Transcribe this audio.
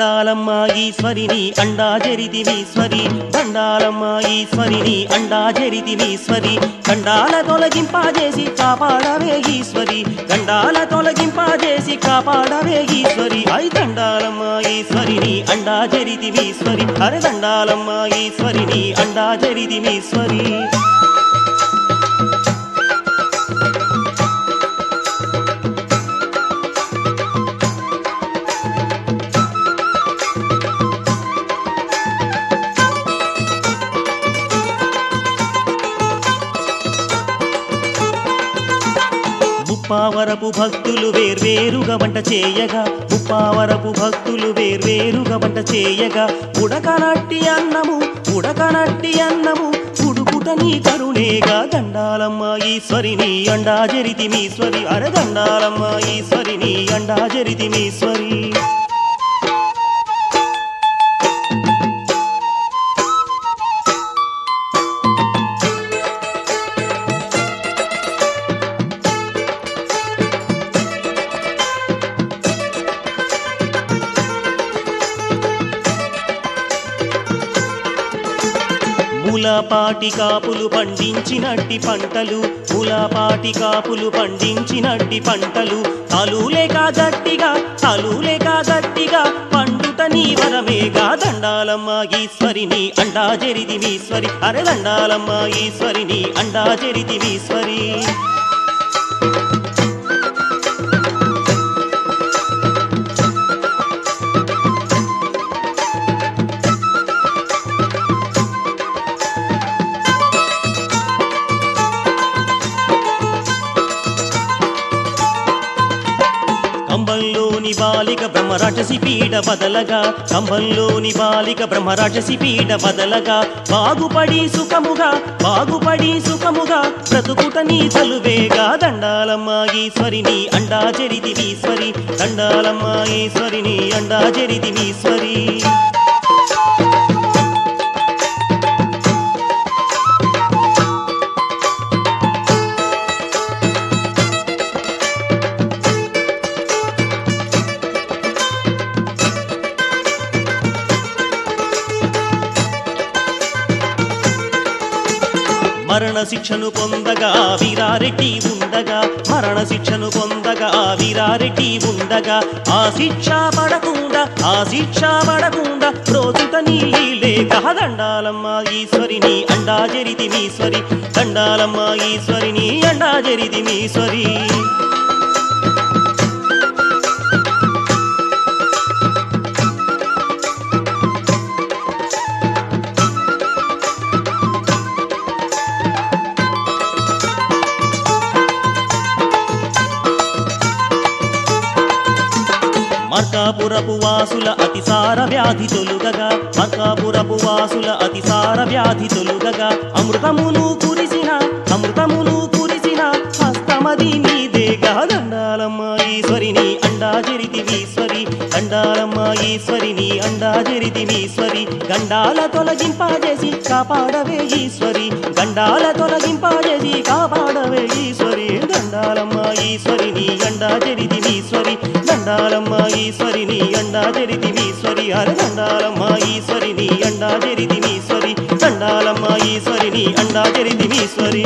దండాలమ్మ ఈశ్వరిని అండా జరిదివీశ్వరి దండాలమ్మ ఈశ్వరిని అండా జరిదివీశ్వరి గండాల తొలగింపజేసి కాపాడవే ఈశ్వరి గండాల తొలగింపజేసి కాపాడవే ఈశ్వరి ఐ దండాలమ్మ ఈశ్వరిని అండా జరిదివీశ్వరి అరే దండాలమ్మ ఈశ్వరిని అండా జరిదివీశ్వరి ముప్పావరపు భక్తులు వేర్వేరుగా వంట చేయగా ముప్పావరపు భక్తులు వేర్వేరుగా వంట చేయగా ఉడకనట్టి అన్నము ఉడకనట్టి అన్నము ఉడుకుట నీ కరుణేగా దండాలమ్మ ఈశ్వరిని అండా జరితిమీశ్వరి అరే దండాలమ్మ ఈశ్వరిని అండా జరితిమీశ్వరి ములపాటి కాపులు పండించినట్టి పంటలు ములపాటి కాపులు పండించినట్టి పంటలు తలులేక గట్టిగా తలులేక గట్టిగా పండుట నీ వరమేగా దండాలమ్మ ఈశ్వరిని అండా జరిదివీశ్వరి అరే దండాలమ్మ ఈశ్వరిని అండా జరిదివీశ్వరి కంబంలోని బాలిక బ్రహ్మరాక్షసి పీడ బదలగా కంబంలోని బాలిక బ్రహ్మరాక్షసి పీడ బదలగా బాగుపడి సుఖముగా బాగుపడి సుఖముగా బ్రతుకుట నీ చలువేగా దండాలమ్మ ఈశ్వరిని అండా జరిదివీశ్వరి దండాలమ్మ ఈశ్వరిని అండా జరిదివీశ్వరి మరణ శిక్షను పొందగా ఆ వీరారెడ్డి ఉండగా మరణ శిక్షను పొందగా ఆ వీరారెడ్డి ఉండగా ఆ శిక్ష పడకుండా ఆ శిక్ష పడకుండా రోజుత నీ లేక దండాలమ్మ ఈశ్వరిని అండా జరిదిమీశ్వరి దండాలమ్మ ఈశ్వరిని అండా జరిదిమీశ్వరి మర్కాపురపు వాసుల అతిసార వ్యాధి తొలుగగా మర్కాపురపు వాసుల అతిసార వ్యాధి తొలుగగా అమృతమును కురిసిన అమృతమును కురిసిన హస్తమది నీదేగా దండాలమ్మ ఈశ్వరిని అండా జరితివీశ్వరి దండాలమ్మ ఈశ్వరిని అండా జరితివీశ్వరి గండాల తొలగింపజేసి కాపాడవే ఈశ్వరి గండాల తొలగింపజేసి కాపాడవే ఈశ్వరి దండాలమ్మ ఈశ్వరిని అండా జరితివీశ్వరి దండాలమ్మ ఈశ్వరిని అండా జరితివీశ్వరి అర దండాలమ్మ ఈశ్వరిని అండా జరితివీశ్వరి దండాలమ్మ ఈశ్వరిని అండా జరితివీశ్వరి